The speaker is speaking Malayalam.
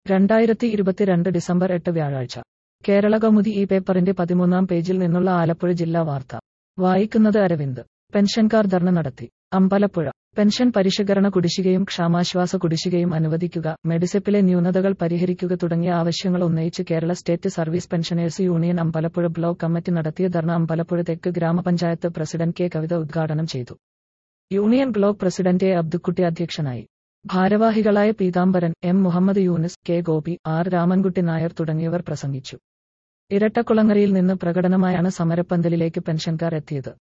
രണ്ടായിരത്തി ഇരുപത്തിരണ്ട് ഡിസംബർ എട്ട് വ്യാഴാഴ്ച കേരള കൗമുദി ഈ പേപ്പറിന്റെ പതിമൂന്നാം പേജിൽ നിന്നുള്ള ആലപ്പുഴ ജില്ലാ വാർത്ത വായിക്കുന്നത് അരവിന്ദ് പെൻഷൻകാർ ധർണ നടത്തി അമ്പലപ്പുഴ പെൻഷൻ പരിഷ്കരണ കുടിശ്ശികയും ക്ഷാമാശ്വാസ കുടിശ്ശികയും അനുവദിക്കുക മെഡിസെപ്പിലെ ന്യൂനതകൾ പരിഹരിക്കുക തുടങ്ങിയ ആവശ്യങ്ങൾ ഉന്നയിച്ച് Kerala state service pensioners union Ambalappuzha block committee നടത്തിയ ധർണ അമ്പലപ്പുഴ തെക്ക് ഗ്രാമപഞ്ചായത്ത് പ്രസിഡന്റ് കെ കവിത ഉദ്ഘാടനം ചെയ്തു union block president A Abdukutty അധ്യക്ഷനായി ഭാരവാഹികളായ Peethambaran M Muhammad Yunus K Gopi R Ramankutty Nair തുടങ്ങിയവർ പ്രസംഗിച്ചു ഇരട്ടക്കുളങ്ങരയിൽ നിന്ന് പ്രകടനമായാണ് സമരപ്പന്തലിലേക്ക് പെൻഷൻകാർ എത്തിയത്